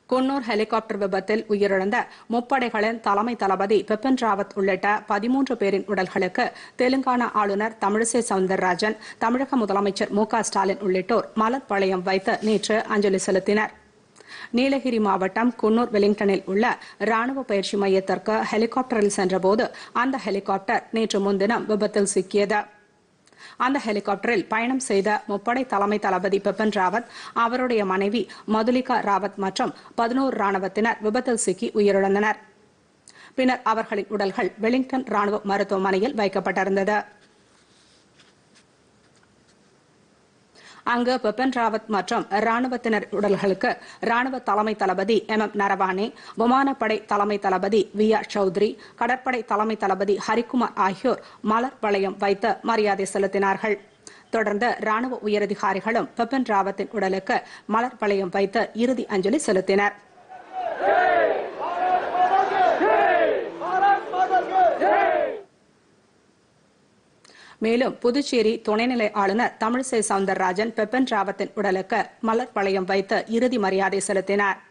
Coonoor helicopter விபத்தில் உயிரிழந்த முப்படைகளின் தலைமை தளபதி பிபின் ராவத் உள்ளிட்ட பதிமூன்று பேரின் உடல்களுக்கு தெலுங்கானா ஆளுநர் தமிழிசை சவுந்தரராஜன் தமிழக முதலமைச்சர் மு க ஸ்டாலின் உள்ளிட்டோர் மலர் வளையம் வைத்து நேற்று அஞ்சலி செலுத்தினர் நீலகிரி மாவட்டம் குன்னூர் வெலிங்டனில் உள்ள ராணுவ பயிற்சி மையத்திற்கு ஹெலிகாப்டரில் சென்றபோது அந்த ஹெலிகாப்டர் நேற்று முன்தினம் விபத்தில் சிக்கியது அந்த ஹெலிகாப்டரில் பயணம் செய்த முப்படை தலைமை தளபதி பிபின் ராவத் அவருடைய மனைவி மதுலிகா ராவத் மற்றும் பதினோரு ராணுவத்தினர் விபத்தில் சிக்கி உயிரிழந்தனர் பின்னர் அவர்களின் உடல்கள் வெலிங்டன் ராணுவ மருத்துவமனையில் வைக்கப்பட்டிருந்தது அங்கு பிபின் ராவத் மற்றும் ராணுவத்தினர் உடல்களுக்கு ராணுவ தலைமை தளபதி எம் எம் நரவானே விமானப்படை தலைமை தளபதி வி ஆர் சௌத்ரி கடற்படை தலைமை தளபதி ஹரிகுமார் ஆகியோர் மலர் வளையம் வைத்து மரியாதை செலுத்தினார்கள் தொடர்ந்து ராணுவ உயரதிகாரிகளும் பிபின் ராவத்தின் உடலுக்கு மலர் வளையம் வைத்து இறுதி அஞ்சலி செலுத்தினர் மேலும் புதுச்சேரி துணைநிலை ஆளுநர் தமிழிசை சவுந்தரராஜன் பெப்பன் ராவத்தின் உடலுக்கு மலர் வளையம் வைத்து இறுதி மரியாதை செலுத்தினார்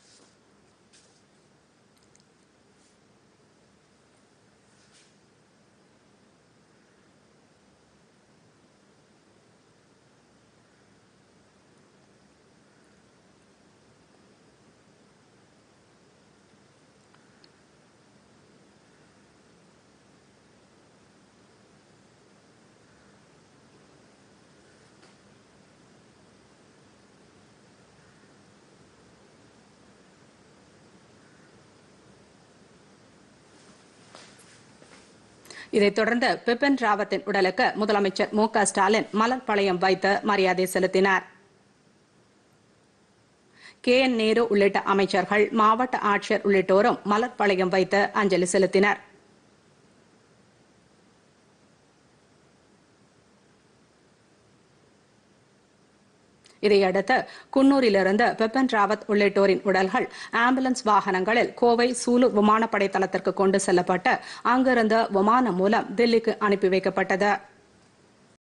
இதைத் தொடர்ந்து பிபின் ராவத்தின் உடலுக்கு முதலமைச்சர் மு க ஸ்டாலின் மலர் வளையம் வைத்து மரியாதை செலுத்தினார் கே என் நேரு உள்ளிட்ட அமைச்சர்கள் மாவட்ட ஆட்சியர் உள்ளிட்டோரும் மலர் வளையம் வைத்து அஞ்சலி செலுத்தினர் இதையடுத்து குன்னூரிலிருந்து பிபின் ராவத் உள்ளிட்டோரின் உடல்கள் ஆம்புலன்ஸ் வாகனங்களில் கோவை சூலூர் விமானப்படை தளத்திற்கு கொண்டு செல்லப்பட்டு அங்கிருந்து விமானம் மூலம் தில்லிக்கு அனுப்பி வைக்கப்பட்டது